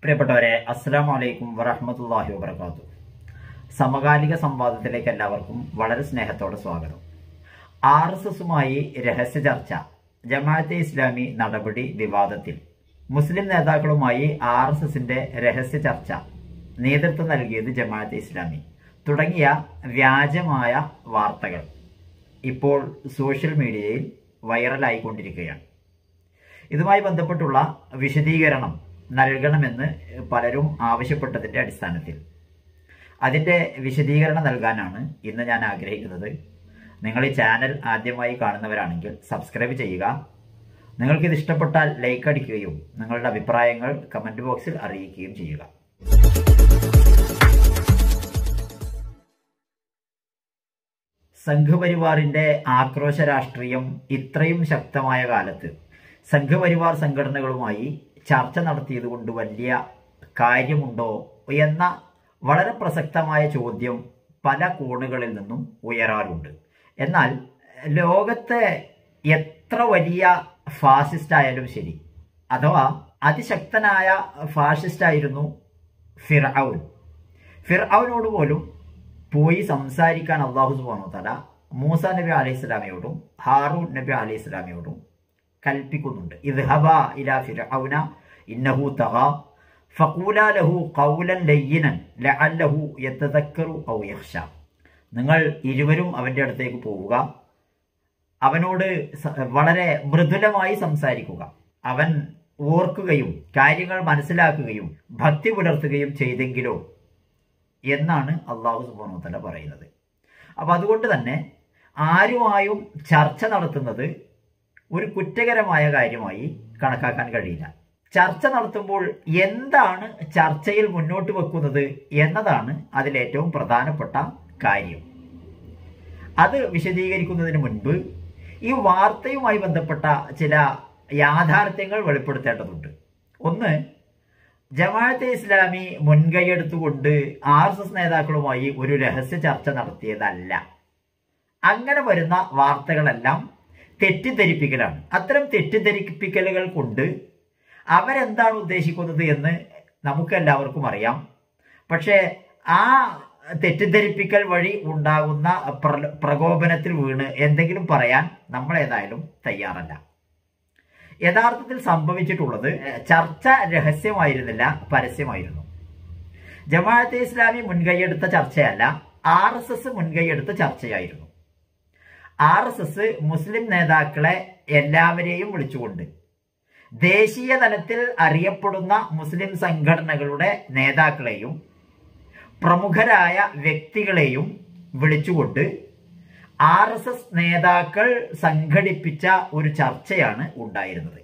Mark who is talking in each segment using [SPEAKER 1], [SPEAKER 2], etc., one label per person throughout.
[SPEAKER 1] പ്രിയപ്പെട്ടവരെ അസ്സാം വലൈക്കും വറഹമത്തല്ലാഹി വബർക്കാത്തു സമകാലിക സംവാദത്തിലേക്ക് എല്ലാവർക്കും വളരെ സ്നേഹത്തോടെ സ്വാഗതം ആർ എസ് എസുമായി രഹസ്യ ചർച്ച ജമാഅത്തെ ഇസ്ലാമി നടപടി വിവാദത്തിൽ മുസ്ലിം നേതാക്കളുമായി ആർ എസ് എസിന്റെ രഹസ്യ ചർച്ച നേതൃത്വം നൽകിയത് ജമാഅത്തെ ഇസ്ലാമി തുടങ്ങിയ വ്യാജമായ വാർത്തകൾ ഇപ്പോൾ സോഷ്യൽ മീഡിയയിൽ വൈറലായിക്കൊണ്ടിരിക്കുകയാണ് ഇതുമായി ബന്ധപ്പെട്ടുള്ള വിശദീകരണം നൽകണമെന്ന് പലരും ആവശ്യപ്പെട്ടതിൻ്റെ അടിസ്ഥാനത്തിൽ അതിൻ്റെ വിശദീകരണം നൽകാനാണ് ഇന്ന് ഞാൻ ആഗ്രഹിക്കുന്നത് നിങ്ങൾ ഈ ചാനൽ ആദ്യമായി കാണുന്നവരാണെങ്കിൽ സബ്സ്ക്രൈബ് ചെയ്യുക നിങ്ങൾക്കിത് ഇഷ്ടപ്പെട്ടാൽ ലൈക്ക് അടിക്കുകയും നിങ്ങളുടെ അഭിപ്രായങ്ങൾ കമൻറ്റ് ബോക്സിൽ അറിയിക്കുകയും ചെയ്യുക സംഘപരിവാറിന്റെ ആക്രോശ രാഷ്ട്രീയം ഇത്രയും ശക്തമായ കാലത്ത് സംഘപരിവാർ സംഘടനകളുമായി ചർച്ച നടത്തിയത് കൊണ്ട് വലിയ കാര്യമുണ്ടോ എന്ന വളരെ പ്രസക്തമായ ചോദ്യം പല കോണുകളിൽ നിന്നും ഉയരാറുണ്ട് എന്നാൽ ലോകത്തെ എത്ര വലിയ ഫാസിസ്റ്റ് ആയാലും ശരി അഥവാ അതിശക്തനായ ഫാഷിസ്റ്റ് ആയിരുന്നു ഫിർഔൻ ഫിർഔനോട് പോലും പോയി സംസാരിക്കാൻ അള്ളാഹു സുബാനു തല മൂസ നബി അലൈഹി സ്വലാമയോടും ഹാറൂൻ നബി അലൈഹി സ്വലാമയോടും കൽപ്പിക്കുന്നുണ്ട് ഇദ്ഹബ ഇലാ ഫിർഔന ഇന്നഹു തഗ ഫഖൂല ലഹു ഖൗലൻ ലയ്യിനൻ ലഅല്ലഹു യതദക്കറു ഔ യഖ്ഷ നിങ്ങൾ ഇരുവരും അവന്റെ അടുത്തേക്ക് പോവുക അവനോട് സ- വളരെ മൃദുലമായി സംസാരിക്കുക അവൻ ഓർക്കുകയും കാര്യങ്ങൾ മനസ്സിലാക്കുകയും ഭക്തി പുലർത്തുകയും ചെയ്തെങ്കിലോ എന്നാണ് അള്ളാഹു സുബാനു തല പറയുന്നത് അപ്പം അതുകൊണ്ട് തന്നെ ആരുമായും ചർച്ച നടത്തുന്നത് ഒരു കുറ്റകരമായ കാര്യമായി കണക്കാക്കാൻ കഴിയില്ല ചർച്ച നടത്തുമ്പോൾ എന്താണ് ചർച്ചയിൽ മുന്നോട്ട് വെക്കുന്നത് എന്നതാണ് അതിലേറ്റവും പ്രധാനപ്പെട്ട കാര്യം അത് വിശദീകരിക്കുന്നതിന് മുൻപ് ഈ വാർത്തയുമായി ബന്ധപ്പെട്ട ചില യാഥാർത്ഥ്യങ്ങൾ വെളിപ്പെടുത്തേണ്ടതുണ്ട് ഒന്ന് ജമാഅത്തെ ഇസ്ലാമി മുൻകൈയെടുത്തുകൊണ്ട് ആർ എസ് എസ് നേതാക്കളുമായി ഒരു രഹസ്യ ചർച്ച നടത്തിയതല്ല അങ്ങനെ വരുന്ന വാർത്തകളെല്ലാം തെറ്റിദ്ധരിപ്പിക്കലാണ് അത്തരം തെറ്റിദ്ധരിപ്പിക്കലുകൾ കൊണ്ട് അവരെന്താണ് ഉദ്ദേശിക്കുന്നത് എന്ന് നമുക്കെല്ലാവർക്കും അറിയാം പക്ഷേ ആ തെറ്റിദ്ധരിപ്പിക്കൽ വഴി ഉണ്ടാകുന്ന പ്ര- പ്രകോപനത്തിൽ വീണ് എന്തെങ്കിലും പറയാൻ നമ്മൾ ഏതായാലും തയ്യാറല്ല യഥാർത്ഥത്തിൽ സംഭവിച്ചിട്ടുള്ളത് ചർച്ച രഹസ്യമായിരുന്നില്ല പരസ്യമായിരുന്നു ജമാഅത്തെ ഇസ്ലാമി മുൻകൈയെടുത്ത ചർച്ചയല്ല ആർ എസ് എസ് മുൻകൈയെടുത്ത ചർച്ചയായിരുന്നു ആർ എസ് എസ് മുസ്ലിം നേതാക്കളെ എല്ലാവരെയും വിളിച്ചുകൊണ്ട് ദേശീയ തലത്തിൽ അറിയപ്പെടുന്ന മുസ്ലിം സംഘടനകളുടെ നേതാക്കളെയും പ്രമുഖരായ വ്യക്തികളെയും വിളിച്ചുകൊണ്ട് ആർ എസ് എസ് നേതാക്കൾ സംഘടിപ്പിച്ച ഒരു ചർച്ചയാണ് ഉണ്ടായിരുന്നത്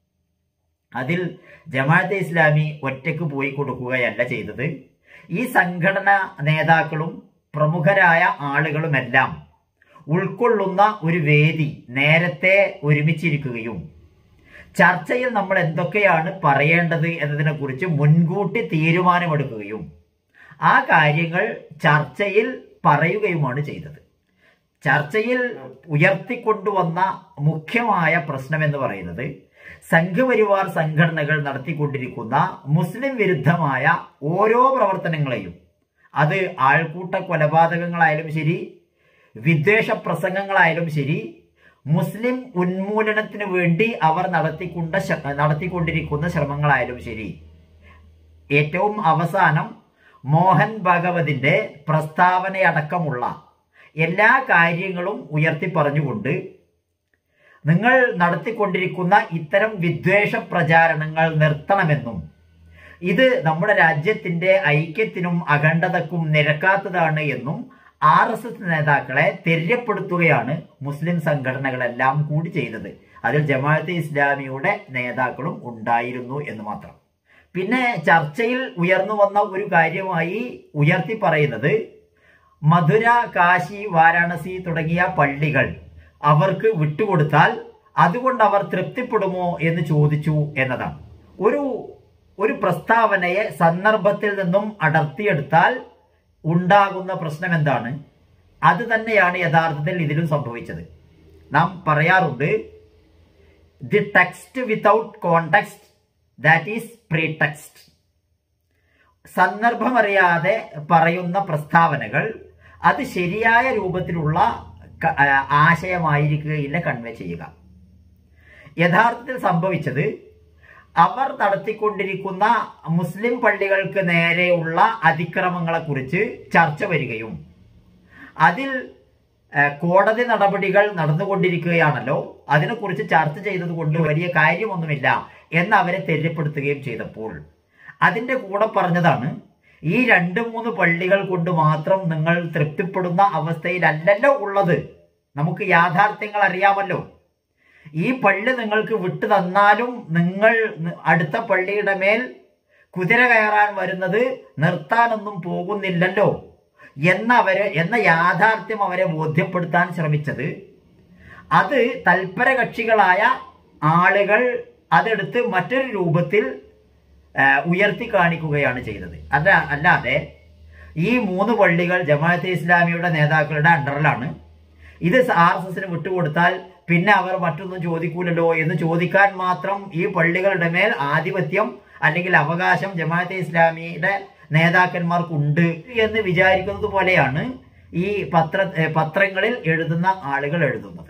[SPEAKER 1] അതിൽ ജമാഅത്തെ ഇസ്ലാമി ഒറ്റയ്ക്ക് പോയി കൊടുക്കുകയല്ല ചെയ്തത് ഈ സംഘടന നേതാക്കളും പ്രമുഖരായ ആളുകളുമെല്ലാം ഉൾക്കൊള്ളുന്ന ഒരു വേദി നേരത്തെ ഒരുമിച്ചിരിക്കുകയും ചർച്ചയിൽ നമ്മൾ എന്തൊക്കെയാണ് പറയേണ്ടത് എന്നതിനെക്കുറിച്ച് മുൻകൂട്ടി തീരുമാനമെടുക്കുകയും ആ കാര്യങ്ങൾ ചർച്ചയിൽ പറയുകയുമാണ് ചെയ്തത് ചർച്ചയിൽ ഉയർത്തിക്കൊണ്ടുവന്ന മുഖ്യമായ പ്രശ്നം എന്ന് പറയുന്നത് സംഘപരിവാർ സംഘടനകൾ നടത്തിക്കൊണ്ടിരിക്കുന്ന മുസ്ലിം വിരുദ്ധമായ ഓരോ പ്രവർത്തനങ്ങളെയും അത് ആൾക്കൂട്ട കൊലപാതകങ്ങളായാലും ശരി വിദ്വേഷ പ്രസംഗങ്ങളായാലും ശരി മുസ്ലിം ഉന്മൂലനത്തിന് വേണ്ടി അവർ നടത്തിക്കൊണ്ട ശ- നടത്തിക്കൊണ്ടിരിക്കുന്ന ശ്രമങ്ങളായാലും ശരി ഏറ്റവും അവസാനം മോഹൻ ഭഗവതിന്റെ പ്രസ്താവനയടക്കമുള്ള എല്ലാ കാര്യങ്ങളും ഉയർത്തി പറഞ്ഞുകൊണ്ട് നിങ്ങൾ നടത്തിക്കൊണ്ടിരിക്കുന്ന ഇത്തരം വിദ്വേഷ പ്രചാരണങ്ങൾ നിർത്തണമെന്നും ഇത് നമ്മുടെ രാജ്യത്തിന്റെ ഐക്യത്തിനും അഖണ്ഡതക്കും നിരക്കാത്തതാണ് എന്നും ആർ എസ് എസ് നേതാക്കളെ തെര്യപ്പെടുത്തുകയാണ് മുസ്ലിം സംഘടനകളെല്ലാം കൂടി ചെയ്തത് അതിൽ ജമാഅത്തെ ഇസ്ലാമിയുടെ നേതാക്കളും ഉണ്ടായിരുന്നു എന്ന് മാത്രം പിന്നെ ചർച്ചയിൽ ഉയർന്നു വന്ന ഒരു കാര്യമായി ഉയർത്തി പറയുന്നത് മധുര കാശി വാരാണസി തുടങ്ങിയ പള്ളികൾ അവർക്ക് വിട്ടുകൊടുത്താൽ അതുകൊണ്ട് അവർ തൃപ്തിപ്പെടുമോ എന്ന് ചോദിച്ചു എന്നതാണ് ഒരു ഒരു പ്രസ്താവനയെ സന്ദർഭത്തിൽ നിന്നും അടർത്തിയെടുത്താൽ ഉണ്ടാകുന്ന പ്രശ്നം എന്താണ് അത് തന്നെയാണ് യഥാർത്ഥത്തിൽ ഇതിലും സംഭവിച്ചത് നാം പറയാറുണ്ട് the text without context that is pretext സന്ദർഭമറിയാതെ പറയുന്ന പ്രസ്താവനകൾ അത് ശരിയായ രൂപത്തിലുള്ള ക- ആ, ആശയമായിരിക്കുകയില്ല കൺവേ ചെയ്യുക യഥാർത്ഥത്തിൽ സംഭവിച്ചത് അവർ നടത്തിക്കൊണ്ടിരിക്കുന്ന മുസ്ലിം പള്ളികൾക്ക് നേരെയുള്ള അതിക്രമങ്ങളെക്കുറിച്ച് ചർച്ച വരികയും അതിൽ ഏഹ്, കോടതി നടപടികൾ നടന്നുകൊണ്ടിരിക്കുകയാണല്ലോ അതിനെക്കുറിച്ച് ചർച്ച ചെയ്തത് കൊണ്ട് വലിയ കാര്യമൊന്നുമില്ല എന്ന് അവരെ തെര്യപ്പെടുത്തുകയും ചെയ്തപ്പോൾ അതിന്റെ കൂടെ പറഞ്ഞതാണ് ഈ രണ്ട് മൂന്ന് പള്ളികൾ കൊണ്ട് മാത്രം നിങ്ങൾ തൃപ്തിപ്പെടുന്ന അവസ്ഥയിലല്ലല്ലോ ഉള്ളത് നമുക്ക് യാഥാർത്ഥ്യങ്ങൾ അറിയാമല്ലോ ഈ പള്ളി നിങ്ങൾക്ക് വിട്ടു തന്നാലും നിങ്ങൾ ന- അടുത്ത പള്ളിയുടെ മേൽ കുതിര കയറാൻ വരുന്നത് നിർത്താനൊന്നും പോകുന്നില്ലല്ലോ എന്നവര് എന്ന യാഥാർത്ഥ്യം അവരെ ബോധ്യപ്പെടുത്താൻ ശ്രമിച്ചത് അത് തൽപര കക്ഷികളായ ആളുകൾ അതെടുത്ത് മറ്റൊരു രൂപത്തിൽ ആ, ഉയർത്തി കാണിക്കുകയാണ് ചെയ്തത് അല്ല അല്ലാതെ ഈ മൂന്ന് പള്ളികൾ ജമാഅത്തെ ഇസ്ലാമിയുടെ നേതാക്കളുടെ അണ്ടറിലാണ് ഇത് ആർ എസ് എസിന് വിട്ടുകൊടുത്താൽ പിന്നെ അവർ മറ്റൊന്നും ചോദിക്കൂലല്ലോ എന്ന് ചോദിക്കാൻ മാത്രം ഈ പള്ളികളുടെ മേൽ ആധിപത്യം അല്ലെങ്കിൽ അവകാശം ജമാഅത്തെ ഇസ്ലാമിയുടെ നേതാക്കന്മാർക്കുണ്ട് എന്ന് വിചാരിക്കുന്നത് പോലെയാണ് ഈ പത്ര ഏ, പത്രങ്ങളിൽ എഴുതുന്ന ആളുകൾ എഴുതുന്നത്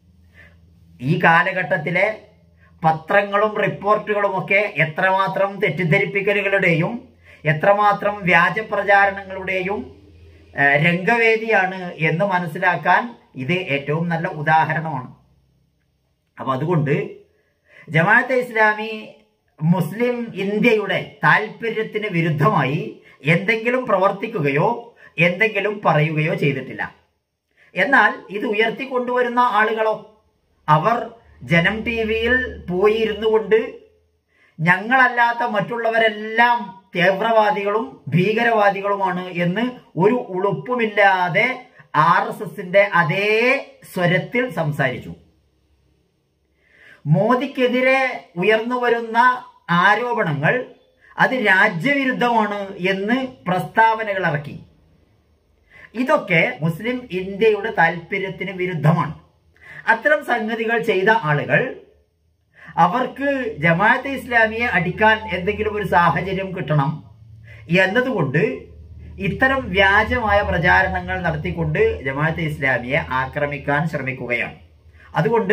[SPEAKER 1] ഈ കാലഘട്ടത്തിലെ പത്രങ്ങളും റിപ്പോർട്ടുകളും ഒക്കെ എത്രമാത്രം തെറ്റിദ്ധരിപ്പിക്കലുകളുടെയും എത്രമാത്രം വ്യാജ പ്രചാരണങ്ങളുടെയും ആ, രംഗവേദിയാണ് എന്ന് മനസ്സിലാക്കാൻ ഇത് ഏറ്റവും നല്ല ഉദാഹരണമാണ് അപ്പൊ അതുകൊണ്ട് ജമാഅത്തെ ഇസ്ലാമി മുസ്ലിം ഇന്ത്യയുടെ താല്പര്യത്തിന് വിരുദ്ധമായി എന്തെങ്കിലും പ്രവർത്തിക്കുകയോ എന്തെങ്കിലും പറയുകയോ ചെയ്തിട്ടില്ല എന്നാൽ ഇത് ഉയർത്തിക്കൊണ്ടുവരുന്ന ആളുകളോ അവർ ജനം ടി വിയിൽ പോയിരുന്നു കൊണ്ട് ഞങ്ങളല്ലാത്ത മറ്റുള്ളവരെല്ലാം തീവ്രവാദികളും ഭീകരവാദികളുമാണ് എന്ന് ഒരു ഉളുപ്പുമില്ലാതെ ആർ എസ് എസിന്റെ അതേ സ്വരത്തിൽ സംസാരിച്ചു മോദിക്കെതിരെ ഉയർന്നു വരുന്ന ആരോപണങ്ങൾ അത് രാജ്യവിരുദ്ധമാണ് എന്ന് പ്രസ്താവനകൾ ഇറക്കി ഇതൊക്കെ മുസ്ലിം ഇന്ത്യയുടെ താല്പര്യത്തിന് വിരുദ്ധമാണ് അത്തരം സംഗതികൾ ചെയ്ത ആളുകൾ അവർക്ക് ജമാഅത്തെ ഇസ്ലാമിയെ അടിക്കാൻ എന്തെങ്കിലും ഒരു സാഹചര്യം കിട്ടണം എന്നതുകൊണ്ട് ഇത്തരം വ്യാജമായ പ്രചാരണങ്ങൾ നടത്തിക്കൊണ്ട് ജമാഅത്തെ ഇസ്ലാമിയെ ആക്രമിക്കാൻ ശ്രമിക്കുകയാണ് അതുകൊണ്ട്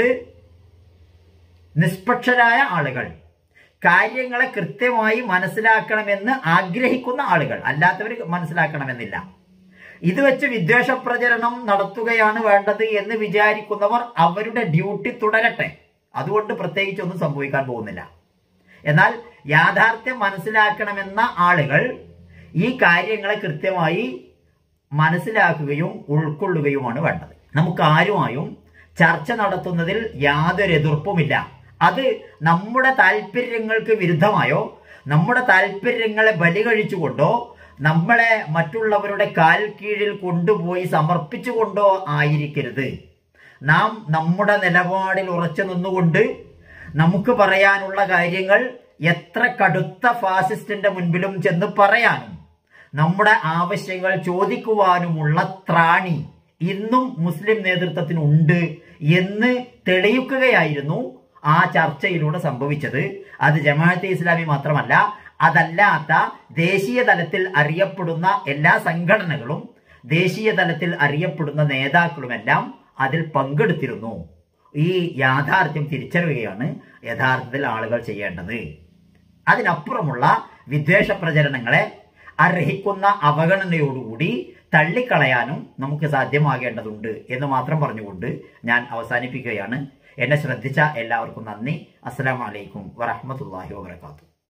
[SPEAKER 1] നിഷ്പക്ഷരായ ആളുകൾ കാര്യങ്ങളെ കൃത്യമായി മനസ്സിലാക്കണമെന്ന് ആഗ്രഹിക്കുന്ന ആളുകൾ അല്ലാത്തവർ മനസ്സിലാക്കണമെന്നില്ല ഇത് വെച്ച് വിദ്വേഷ പ്രചരണം നടത്തുകയാണ് വേണ്ടത് എന്ന് വിചാരിക്കുന്നവർ അവരുടെ ഡ്യൂട്ടി തുടരട്ടെ അതുകൊണ്ട് പ്രത്യേകിച്ച് ഒന്നും സംഭവിക്കാൻ പോകുന്നില്ല എന്നാൽ യാഥാർത്ഥ്യം മനസ്സിലാക്കണമെന്ന ആളുകൾ ഈ കാര്യങ്ങളെ കൃത്യമായി മനസ്സിലാക്കുകയും ഉൾക്കൊള്ളുകയുമാണ് വേണ്ടത് നമുക്ക് ആരുമായും ചർച്ച നടത്തുന്നതിൽ യാതൊരു എതിർപ്പുമില്ല അത് നമ്മുടെ താല്പര്യങ്ങൾക്ക് വിരുദ്ധമായോ നമ്മുടെ താല്പര്യങ്ങളെ ബലി കഴിച്ചുകൊണ്ടോ നമ്മളെ മറ്റുള്ളവരുടെ കാൽ കീഴിൽ കൊണ്ടുപോയി സമർപ്പിച്ചുകൊണ്ടോ ആയിരിക്കരുത് നാം നമ്മുടെ നിലപാടിൽ ഉറച്ചു നിന്നുകൊണ്ട് നമുക്ക് പറയാനുള്ള കാര്യങ്ങൾ എത്ര കടുത്ത ഫാസിസ്റ്റിന്റെ മുൻപിലും ചെന്ന് പറയാനും നമ്മുടെ ആവശ്യങ്ങൾ ചോദിക്കുവാനുമുള്ള ത്രാണി ഇന്നും മുസ്ലിം നേതൃത്വത്തിനുണ്ട് എന്ന് തെളിയിക്കുകയായിരുന്നു ആ ചർച്ചയിലൂടെ സംഭവിച്ചത് അത് ജമാഅത്തെ ഇസ്ലാമി മാത്രമല്ല അതല്ലാത്ത ദേശീയ തലത്തിൽ അറിയപ്പെടുന്ന എല്ലാ സംഘടനകളും ദേശീയ തലത്തിൽ അറിയപ്പെടുന്ന നേതാക്കളുമെല്ലാം അതിൽ പങ്കെടുത്തിരുന്നു ഈ യാഥാർത്ഥ്യം തിരിച്ചറിയുകയാണ് യഥാർത്ഥത്തിൽ ആളുകൾ ചെയ്യേണ്ടത് അതിനപ്പുറമുള്ള വിദ്വേഷ പ്രചരണങ്ങളെ അർഹിക്കുന്ന അവഗണനയോടുകൂടി തള്ളിക്കളയാനും നമുക്ക് സാധ്യമാകേണ്ടതുണ്ട് എന്ന് മാത്രം പറഞ്ഞുകൊണ്ട് ഞാൻ അവസാനിപ്പിക്കുകയാണ് എന്നെ ശ്രദ്ധിച്ച എല്ലാവർക്കും നന്ദി അസ്സലാമലൈക്കും വറഹമത്തല്ലാഹി വാബർക്കാത്തു